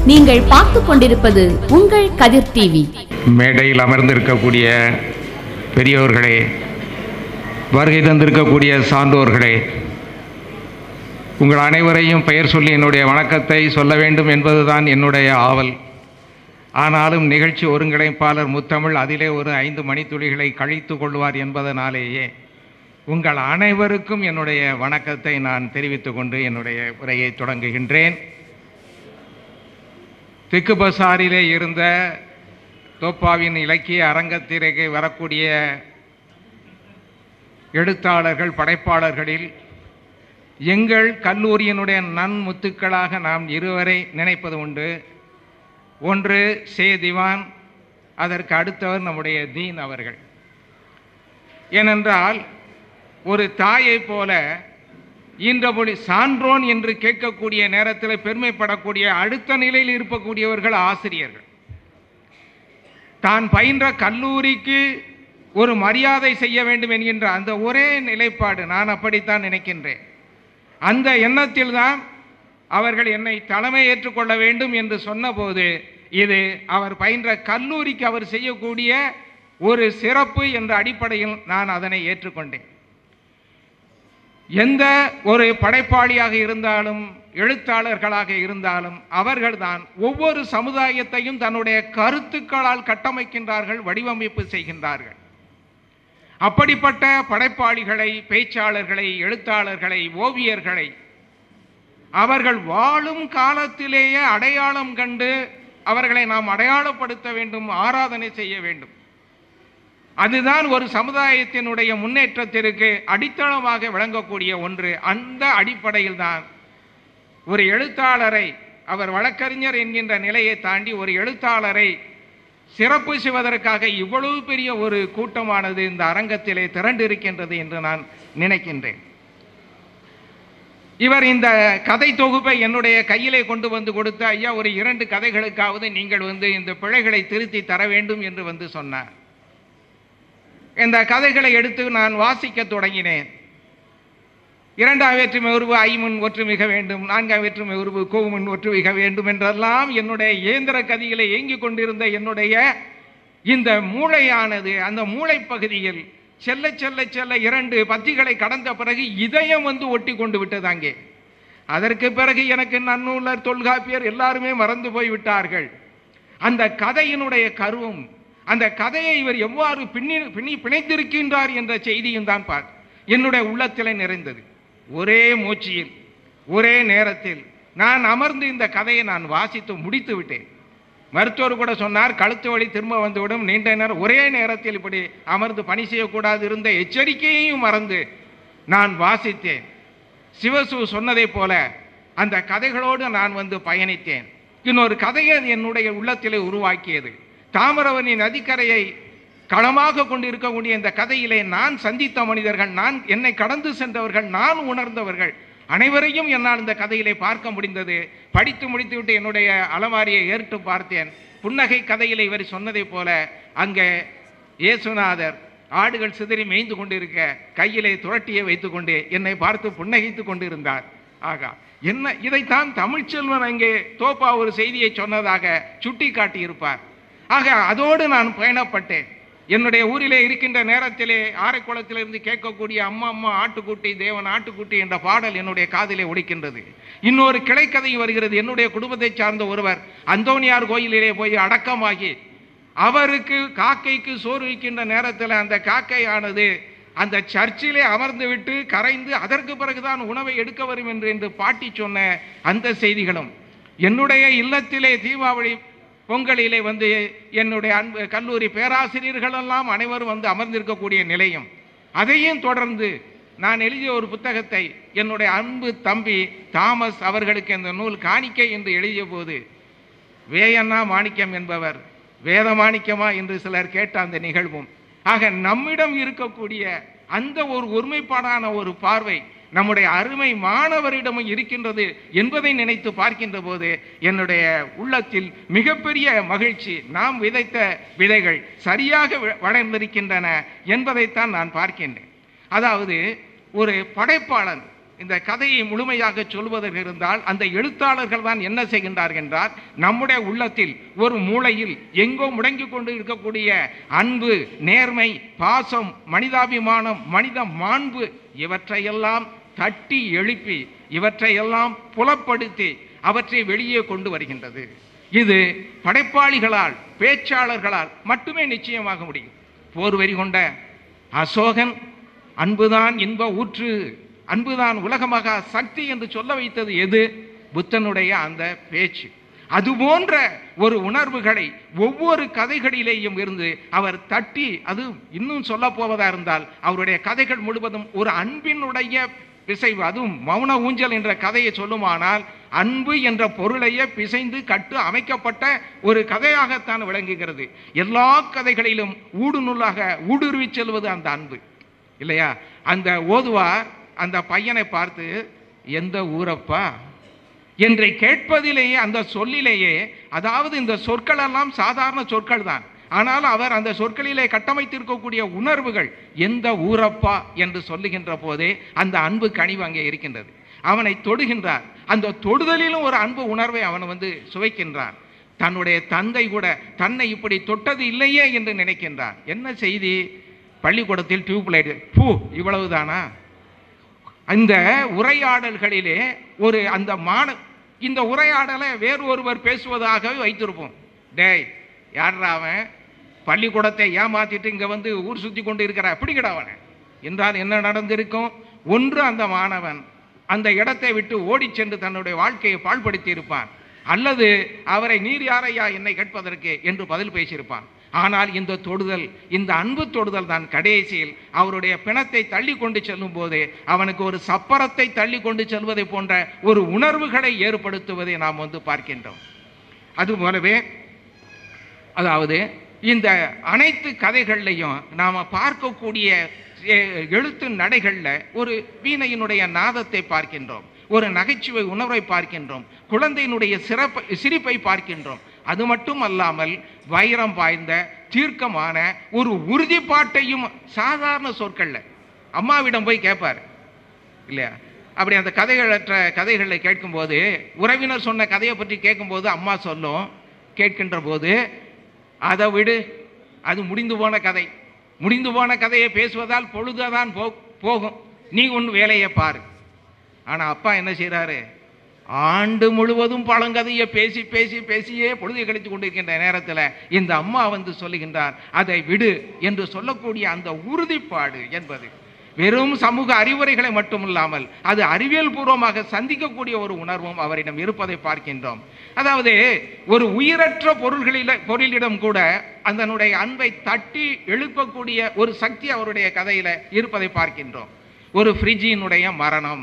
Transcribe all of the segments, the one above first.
நீங்கள் பார்த்துக் கொண்டிருப்பது உங்கள் கதிர் டிவி மேடையில் அமர்ந்திருக்கக்கூடிய பெரியோர்களே வருகை தந்திருக்கக்கூடிய சான்றோர்களே உங்கள் அனைவரையும் பெயர் சொல்லி என்னுடைய வணக்கத்தை சொல்ல வேண்டும் என்பதுதான் என்னுடைய ஆவல் ஆனாலும் நிகழ்ச்சி ஒருங்கிணைப்பாளர் முத்தமிழ் அதிலே ஒரு ஐந்து மணித்துளிகளை கழித்து கொள்வார் என்பதனாலேயே உங்கள் அனைவருக்கும் என்னுடைய வணக்கத்தை நான் தெரிவித்துக் கொண்டு என்னுடைய உரையை தொடங்குகின்றேன் திக்கு பசாரிலே இருந்த தோப்பாவின் இலக்கிய அரங்கத்திற்கு வரக்கூடிய எழுத்தாளர்கள் படைப்பாளர்களில் எங்கள் கல்லூரியினுடைய நன்முத்துக்களாக நாம் இருவரை நினைப்பது உண்டு ஒன்று சே திவான் அதற்கு அடுத்தவர் நம்முடைய தீன் அவர்கள் ஏனென்றால் ஒரு தாயைப் போல ஈன்றபொழி சான்றோன் என்று கேட்கக்கூடிய நேரத்தில் பெருமைப்படக்கூடிய அடுத்த நிலையில் இருக்கக்கூடியவர்கள் ஆசிரியர்கள் தான் பயின்ற கல்லூரிக்கு ஒரு மரியாதை செய்ய வேண்டும் என்கின்ற அந்த ஒரே நிலைப்பாடு நான் அப்படித்தான் நினைக்கின்றேன் அந்த எண்ணத்தில் தான் அவர்கள் என்னை தலைமை ஏற்றுக்கொள்ள வேண்டும் என்று சொன்னபோது இது அவர் பயின்ற கல்லூரிக்கு அவர் செய்யக்கூடிய ஒரு சிறப்பு என்ற அடிப்படையில் நான் அதனை ஏற்றுக்கொண்டேன் எந்த ஒரு படைப்பாளியாக இருந்தாலும் எழுத்தாளர்களாக இருந்தாலும் அவர்கள்தான் ஒவ்வொரு சமுதாயத்தையும் தன்னுடைய கருத்துக்களால் கட்டமைக்கின்றார்கள் வடிவமைப்பு செய்கின்றார்கள் அப்படிப்பட்ட படைப்பாளிகளை பேச்சாளர்களை எழுத்தாளர்களை ஓவியர்களை அவர்கள் வாழும் காலத்திலேயே அடையாளம் கண்டு அவர்களை நாம் அடையாளப்படுத்த வேண்டும் ஆராதனை செய்ய வேண்டும் அதுதான் ஒரு சமுதாயத்தினுடைய முன்னேற்றத்திற்கு அடித்தளமாக விளங்கக்கூடிய ஒன்று அந்த அடிப்படையில் தான் ஒரு எழுத்தாளரை அவர் வழக்கறிஞர் என்கின்ற நிலையை தாண்டி ஒரு எழுத்தாளரை சிறப்பு செய்வதற்காக இவ்வளவு பெரிய ஒரு கூட்டமானது இந்த அரங்கத்திலே திரண்டிருக்கின்றது என்று நான் நினைக்கின்றேன் இவர் இந்த கதை தொகுப்பை என்னுடைய கையிலே கொண்டு வந்து கொடுத்த ஐயா ஒரு இரண்டு கதைகளுக்காவது நீங்கள் வந்து இந்த பிழைகளை திருத்தி தர வேண்டும் என்று வந்து சொன்னார் இந்த கதைகளை எடுத்து நான் வாசிக்க தொடங்கினேன் இரண்டாம் வேற்றுமை உருவு ஐமுன் ஒற்று மிக வேண்டும் நான்காம் வேற்றுமை உருவு கோமுன் ஒற்று மிக வேண்டும் என்றெல்லாம் என்னுடைய இயந்திர கதிகளை இயங்கிக் கொண்டிருந்த என்னுடைய இந்த மூளையானது அந்த மூளை பகுதியில் செல்ல செல்ல செல்ல இரண்டு பத்திகளை கடந்த பிறகு இதயம் வந்து ஒட்டி கொண்டு விட்டது அங்கே அதற்கு பிறகு எனக்கு நன்னூலர் தொல்காப்பியர் எல்லாருமே மறந்து போய் விட்டார்கள் அந்த கதையினுடைய கருவும் அந்த கதையை இவர் எவ்வாறு பின்னி பின்னி பிணைத்திருக்கின்றார் என்ற செய்தியும் தான் பார் என்னுடைய உள்ளத்திலே நிறைந்தது ஒரே மூச்சியில் ஒரே நேரத்தில் நான் அமர்ந்து இந்த கதையை நான் வாசித்து முடித்து விட்டேன் மருத்துவர் கூட சொன்னார் கழுத்து வலி திரும்ப வந்துவிடும் நீண்ட நேரம் ஒரே நேரத்தில் இப்படி அமர்ந்து பணி செய்யக்கூடாது இருந்த எச்சரிக்கையையும் மறந்து நான் வாசித்தேன் சிவசு சொன்னதைப் போல அந்த கதைகளோடு நான் வந்து பயணித்தேன் இன்னொரு கதையை என்னுடைய உள்ளத்திலே உருவாக்கியது தாமிரவணி நதிக்கரையை களமாக கொண்டிருக்கக்கூடிய இந்த கதையிலே நான் சந்தித்த மனிதர்கள் நான் என்னை கடந்து சென்றவர்கள் நான் உணர்ந்தவர்கள் அனைவரையும் என்னால் இந்த கதையிலே பார்க்க முடிந்தது படித்து முடித்துவிட்டு என்னுடைய அலமாரியை ஏற்று பார்த்தேன் புன்னகை கதையிலே இவர் சொன்னதைப் போல அங்கே இயேசுநாதர் ஆடுகள் சிதறி மேய்ந்து கொண்டிருக்க கையிலே துரட்டியை வைத்துக்கொண்டு என்னை பார்த்து புன்னகைத்து கொண்டிருந்தார் ஆகா என்ன இதைத்தான் தமிழ்ச்செல்வன் அங்கே தோப்பா ஒரு செய்தியை சொன்னதாக சுட்டி காட்டியிருப்பார் ஆக அதோடு நான் பயணப்பட்டேன் என்னுடைய ஊரிலே இருக்கின்ற நேரத்திலே ஆரைக்குளத்திலிருந்து கேட்கக்கூடிய அம்மா அம்மா ஆட்டுக்குட்டி தேவன் ஆட்டுக்குட்டி என்ற பாடல் என்னுடைய காதிலே ஒலிக்கின்றது இன்னொரு கிளைக்கதை வருகிறது என்னுடைய குடும்பத்தை சார்ந்த ஒருவர் அந்தோனியார் கோயிலிலே போய் அடக்கமாகி அவருக்கு காக்கைக்கு சோறு வைக்கின்ற நேரத்தில் அந்த காக்கையானது அந்த சர்ச்சிலே அமர்ந்து விட்டு கரைந்து அதற்கு பிறகுதான் உணவை எடுக்க வரும் என்று என்று பாட்டி சொன்ன அந்த செய்திகளும் என்னுடைய இல்லத்திலே தீபாவளி பொங்கலிலே வந்து என்னுடைய அன்பு கல்லூரி பேராசிரியர்கள் எல்லாம் அனைவரும் வந்து அமர்ந்திருக்கக்கூடிய நிலையும் அதையும் தொடர்ந்து நான் எழுதிய ஒரு புத்தகத்தை என்னுடைய அன்பு தம்பி தாமஸ் அவர்களுக்கு இந்த நூல் காணிக்கை என்று எழுதிய போது வேயண்ணா மாணிக்கம் என்பவர் வேத மாணிக்கமா என்று சிலர் கேட்ட அந்த நிகழ்வும் ஆக நம்மிடம் இருக்கக்கூடிய அந்த ஒரு ஒருமைப்பாடான ஒரு பார்வை நம்முடைய அருமை மாணவரிடமும் இருக்கின்றது என்பதை நினைத்து பார்க்கின்ற போது என்னுடைய உள்ளத்தில் மிகப்பெரிய மகிழ்ச்சி நாம் விதைத்த விதைகள் சரியாக வ- வளர்ந்திருக்கின்றன என்பதைத்தான் நான் பார்க்கின்றேன் அதாவது ஒரு படைப்பாளன் இந்த கதையை முழுமையாக சொல்வதற்கு இருந்தால் அந்த எழுத்தாளர்கள் தான் என்ன செய்கின்றார்கள் என்றால் நம்முடைய உள்ளத்தில் ஒரு மூளையில் எங்கோ முடங்கி கொண்டு இருக்கக்கூடிய அன்பு நேர்மை பாசம் மனிதாபிமானம் மனித மாண்பு இவற்றையெல்லாம் தட்டி எழுப்பி இவற்றையெல்லாம் புலப்படுத்தி அவற்றை வெளியே கொண்டு வருகின்றது இது படைப்பாளிகளால் பேச்சாளர்களால் மட்டுமே நிச்சயமாக முடியும் போர் வெறி கொண்ட அசோகன் அன்புதான் இன்ப ஊற்று அன்புதான் உலகமகா சக்தி என்று சொல்ல வைத்தது எது புத்தனுடைய அந்த பேச்சு அது போன்ற ஒரு உணர்வுகளை ஒவ்வொரு கதைகளிலேயும் இருந்து அவர் தட்டி அது இன்னும் சொல்ல போவதா இருந்தால் அவருடைய கதைகள் முழுவதும் ஒரு அன்பினுடைய பிசைவு அதுவும் மௌன ஊஞ்சல் என்ற கதையை சொல்லுமானால் அன்பு என்ற பொருளையே பிசைந்து கட்டு அமைக்கப்பட்ட ஒரு கதையாகத்தான் விளங்குகிறது எல்லா கதைகளிலும் ஊடுநூலாக ஊடுருவி செல்வது அந்த அன்பு இல்லையா அந்த ஓதுவார் அந்த பையனை பார்த்து எந்த ஊரப்பா என்று கேட்பதிலேயே அந்த சொல்லிலேயே அதாவது இந்த சொற்கள் எல்லாம் சாதாரண சொற்கள் தான் ஆனால் அவர் அந்த சொற்களிலே கட்டமைத்திருக்கக்கூடிய உணர்வுகள் எந்த ஊரப்பா என்று சொல்லுகின்ற போதே அந்த அன்பு கனிவு அங்கே இருக்கின்றது அவனை தொடுகின்றார் அந்த தொடுதலிலும் ஒரு அன்பு உணர்வை அவன் வந்து சுவைக்கின்றான் தன்னுடைய தந்தை கூட தன்னை இப்படி தொட்டது இல்லையே என்று நினைக்கின்றான் என்ன செய்தி பள்ளிக்கூடத்தில் டியூப்லைட் பூ இவ்வளவுதானா இந்த உரையாடல்களிலே ஒரு அந்த மான இந்த உரையாடலை வேறு ஒருவர் பேசுவதாகவே வைத்திருப்போம் டேய் யார்ரா அவன் பள்ளிக்கூடத்தை ஏமாத்திட்டு இங்கே வந்து ஊர் சுற்றி கொண்டு இருக்கிற பிடிக்கடா அவனை என்றால் என்ன நடந்திருக்கும் ஒன்று அந்த மாணவன் அந்த இடத்தை விட்டு ஓடிச் சென்று தன்னுடைய வாழ்க்கையை பாழ்படுத்தி இருப்பான் அல்லது அவரை நீர் யாரையா என்னை கேட்பதற்கு என்று பதில் பேசியிருப்பான் ஆனால் இந்த தொடுதல் இந்த அன்பு தொடுதல் தான் கடைசியில் அவருடைய பிணத்தை தள்ளி கொண்டு செல்லும் போது அவனுக்கு ஒரு சப்பரத்தை தள்ளி கொண்டு செல்வதை போன்ற ஒரு உணர்வுகளை ஏற்படுத்துவதை நாம் வந்து பார்க்கின்றோம் அதுபோலவே அதாவது இந்த அனைத்து கதைகள்லையும் நாம் பார்க்கக்கூடிய எ- எழுத்து நடைகளில் ஒரு வீணையினுடைய நாதத்தை பார்க்கின்றோம் ஒரு நகைச்சுவை உணர்வை பார்க்கின்றோம் குழந்தையினுடைய சிறப்பை சிரிப்பை பார்க்கின்றோம் அது மட்டும் அல்லாமல் வைரம் பாய்ந்த தீர்க்கமான ஒரு உறுதிப்பாட்டையும் சாதாரண சொற்கள்ல அம்மாவிடம் போய் கேட்பார் இல்லையா அப்படி அந்த கதைகளற்ற கதைகளை கேட்கும்போது உறவினர் சொன்ன கதையை பற்றி கேட்கும்போது அம்மா சொல்லும் கேட்கின்ற போது அதை விடு அது முடிந்து போன கதை முடிந்து போன கதையை பேசுவதால் பொழுதுதான் போ போகும் நீ உன் வேலையை பாரு ஆனால் அப்பா என்ன செய்கிறாரு ஆண்டு முழுவதும் பழங்கதையை பேசி பேசி பேசியே பொழுதை கழித்து கொண்டிருக்கின்ற நேரத்தில் இந்த அம்மா வந்து சொல்லுகின்றார் அதை விடு என்று சொல்லக்கூடிய அந்த உறுதிப்பாடு என்பது வெறும் சமூக அறிவுரைகளை மட்டுமில்லாமல் அது அறிவியல் பூர்வமாக சந்திக்கக்கூடிய ஒரு உணர்வும் அவரிடம் இருப்பதை பார்க்கின்றோம் அதாவது ஒரு உயிரற்ற பொருள்களில பொருளிடம் கூட அதனுடைய அன்பை தட்டி எழுப்பக்கூடிய ஒரு சக்தி அவருடைய கதையில இருப்பதை பார்க்கின்றோம் ஒரு ஃப்ரிட்ஜினுடைய மரணம்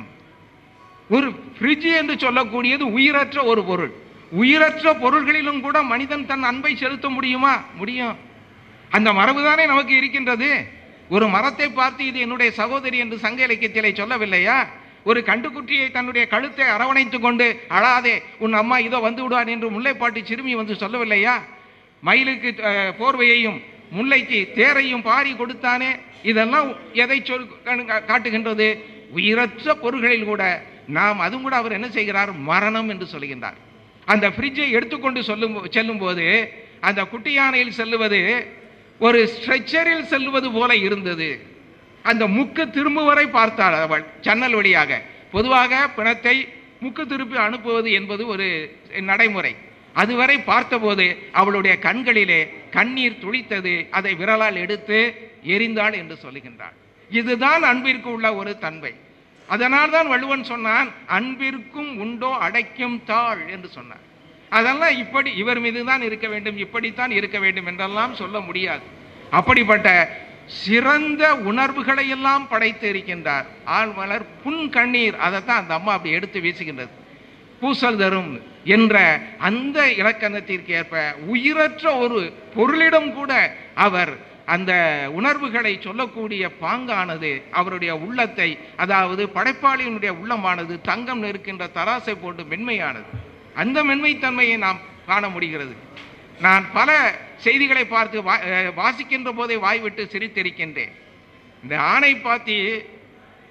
ஒரு ஃப்ரிட்ஜ் என்று சொல்லக்கூடியது உயிரற்ற ஒரு பொருள் உயிரற்ற பொருள்களிலும் கூட மனிதன் தன் அன்பை செலுத்த முடியுமா முடியும் அந்த மரபு தானே நமக்கு இருக்கின்றது ஒரு மரத்தை பார்த்து இது என்னுடைய சகோதரி என்று சங்க இலக்கியத்திலே சொல்லவில்லையா ஒரு கண்டுக்குட்டியை தன்னுடைய கழுத்தை அரவணைத்துக் கொண்டு அழாதே உன் அம்மா இதோ வந்து விடுவான் என்று முல்லைப்பாட்டு சிறுமி வந்து சொல்லவில்லையா மயிலுக்கு அஹ், போர்வையையும் முல்லைக்கு தேரையும் பாரி கொடுத்தானே இதெல்லாம் எதை சொல் கா- காட்டுகின்றது உயிரற்ற பொருள்களில் கூட நாம் அதுவும் கூட அவர் என்ன செய்கிறார் மரணம் என்று சொல்கின்றார் அந்த ஃப்ரிட்ஜை எடுத்துக்கொண்டு சொல்லும் செல்லும்போது அந்த குட்டி யானையில் செல்லுவது ஒரு ஸ்ட்ரெச்சரில் செல்வது போல இருந்தது அந்த முக்கு திரும்பும் வரை பார்த்தாள் அவள் ஜன்னல் வழியாக பொதுவாக பிணத்தை முக்கு திருப்பி அனுப்புவது என்பது ஒரு நடைமுறை அதுவரை பார்த்தபோது அவளுடைய கண்களிலே கண்ணீர் துளித்தது அதை விரலால் எடுத்து எரிந்தாள் என்று சொல்லுகின்றாள் இதுதான் அன்பிற்கு உள்ள ஒரு தன்மை அதனால் தான் வள்ளுவன் சொன்னான் அன்பிற்கும் உண்டோ அடைக்கும் தாள் என்று சொன்னார் அதெல்லாம் இப்படி இவர் மீது தான் இருக்க வேண்டும் இப்படித்தான் இருக்க வேண்டும் என்றெல்லாம் சொல்ல முடியாது அப்படிப்பட்ட சிறந்த உணர்வுகளை எல்லாம் படைத்து இருக்கின்றார் ஆழ்வலர் புன் கண்ணீர் அதைத்தான் அந்த அம்மா அப்படி எடுத்து வீசுகின்றது பூசல் தரும் என்ற அந்த இலக்கணத்திற்கு ஏற்ப உயிரற்ற ஒரு பொருளிடம் கூட அவர் அந்த உணர்வுகளை சொல்லக்கூடிய பாங்கானது அவருடைய உள்ளத்தை அதாவது படைப்பாளியினுடைய உள்ளமானது தங்கம் இருக்கின்ற தராசை போட்டு மென்மையானது அந்த மென்மைத்தன்மையை நாம் காண முடிகிறது நான் பல செய்திகளை பார்த்து வா- அஹ் வாசிக்கின்ற போதே வாய்விட்டு சிரித்திருக்கின்றேன் இந்த ஆணை பாத்தி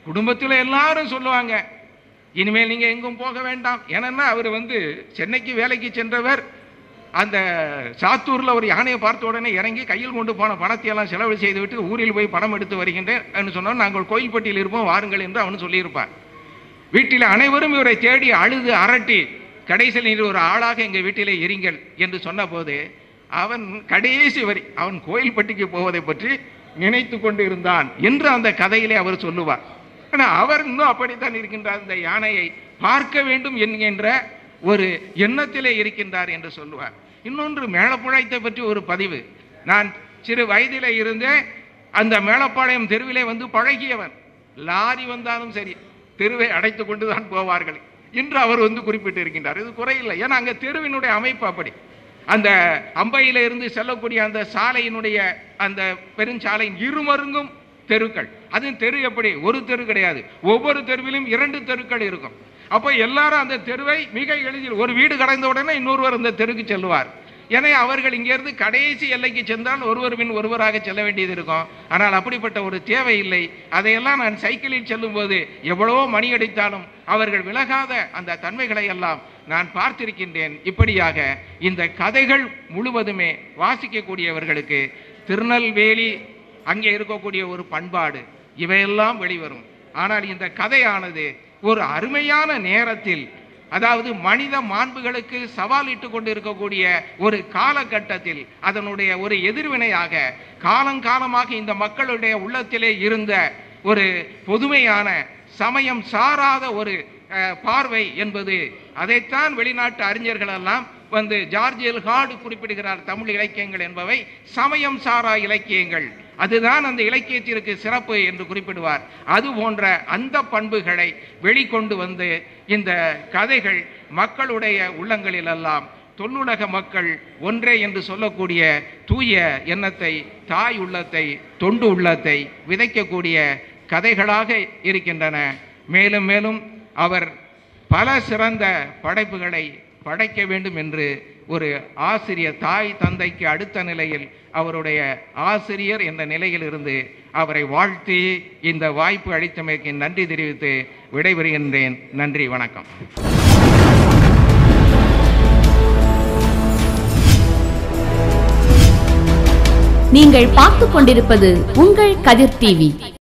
குடும்பத்தில் எல்லாரும் சொல்லுவாங்க இனிமேல் நீங்க எங்கும் போக வேண்டாம் ஏன்னா அவர் வந்து சென்னைக்கு வேலைக்கு சென்றவர் அந்த சாத்தூர்ல ஒரு யானையை பார்த்த உடனே இறங்கி கையில் கொண்டு போன பணத்தை எல்லாம் செலவு செய்துவிட்டு ஊரில் போய் பணம் எடுத்து வருகின்றேன் என்று சொன்னால் நாங்கள் கோயில்பட்டியில் இருப்போம் வாருங்கள் என்று அவன் சொல்லியிருப்பான் வீட்டில் அனைவரும் இவரை தேடி அழுது அரட்டி கடைசியில் நீர் ஒரு ஆளாக எங்கள் வீட்டிலே இருங்கள் என்று சொன்னபோது அவன் கடைசி வரி அவன் கோயில்பட்டிக்கு போவதை பற்றி நினைத்து கொண்டு இருந்தான் என்று அந்த கதையிலே அவர் சொல்லுவார் ஆனால் அவர் இன்னும் அப்படித்தான் இருக்கின்றார் இந்த யானையை பார்க்க வேண்டும் என்கின்ற ஒரு எண்ணத்திலே இருக்கின்றார் என்று சொல்லுவார் இன்னொன்று மேலப்புழைத்தை பற்றி ஒரு பதிவு நான் சிறு வயதிலே இருந்தே அந்த மேலப்பாளையம் தெருவிலே வந்து பழகியவன் லாரி வந்தாலும் சரி தெருவை அடைத்து கொண்டு தான் போவார்கள் என்று அவர் வந்து குறிப்பிட்டு இருக்கின்றார் இது குறையில்லை ஏன்னா அங்கே தெருவினுடைய அமைப்பு அப்படி அந்த அம்பையில இருந்து செல்லக்கூடிய அந்த சாலையினுடைய அந்த பெருஞ்சாலையின் இருமருங்கும் தெருக்கள் அது தெரு எப்படி ஒரு தெரு கிடையாது ஒவ்வொரு தெருவிலும் இரண்டு தெருக்கள் இருக்கும் அப்போ எல்லாரும் அந்த தெருவை மிக எளிதில் ஒரு வீடு கடந்த உடனே இன்னொருவர் அந்த தெருக்கு செல்வார் எனவே அவர்கள் இங்கிருந்து கடைசி எல்லைக்கு சென்றால் ஒருவர் பின் ஒருவராக செல்ல வேண்டியது இருக்கும் ஆனால் அப்படிப்பட்ட ஒரு தேவை இல்லை அதையெல்லாம் நான் சைக்கிளில் செல்லும்போது எவ்வளவோ மணி அடித்தாலும் அவர்கள் விலகாத அந்த தன்மைகளை எல்லாம் நான் பார்த்திருக்கின்றேன் இப்படியாக இந்த கதைகள் முழுவதுமே வாசிக்கக்கூடியவர்களுக்கு திருநெல்வேலி அங்கே இருக்கக்கூடிய ஒரு பண்பாடு இவையெல்லாம் வெளிவரும் ஆனால் இந்த கதையானது ஒரு அருமையான நேரத்தில் அதாவது மனித மாண்புகளுக்கு சவாலிட்டு கொண்டு இருக்கக்கூடிய ஒரு காலகட்டத்தில் அதனுடைய ஒரு எதிர்வினையாக காலங்காலமாக இந்த மக்களுடைய உள்ளத்திலே இருந்த ஒரு பொதுமையான சமயம் சாராத ஒரு அஹ், பார்வை என்பது அதைத்தான் வெளிநாட்டு அறிஞர்கள் எல்லாம் வந்து ஜார்ஜியல் ஹார்டு குறிப்பிடுகிறார் தமிழ் இலக்கியங்கள் என்பவை சமயம் சாரா இலக்கியங்கள் அதுதான் அந்த இலக்கியத்திற்கு சிறப்பு என்று குறிப்பிடுவார் அது போன்ற அந்த பண்புகளை வெளிக்கொண்டு வந்து இந்த கதைகள் மக்களுடைய உள்ளங்களிலெல்லாம் தொன்னுலக மக்கள் ஒன்றே என்று சொல்லக்கூடிய தூய எண்ணத்தை தாய் உள்ளத்தை தொண்டு உள்ளத்தை விதைக்கக்கூடிய கதைகளாக இருக்கின்றன மேலும் மேலும் அவர் பல சிறந்த படைப்புகளை படைக்க வேண்டும் என்று ஒரு ஆசிரியர் தாய் தந்தைக்கு அடுத்த நிலையில் அவருடைய ஆசிரியர் என்ற நிலையில் இருந்து அவரை வாழ்த்தி இந்த வாய்ப்பு அளித்தமைக்கு நன்றி தெரிவித்து விடைபெறுகின்றேன் நன்றி வணக்கம் நீங்கள் பார்த்துக் கொண்டிருப்பது உங்கள் கதிர் டிவி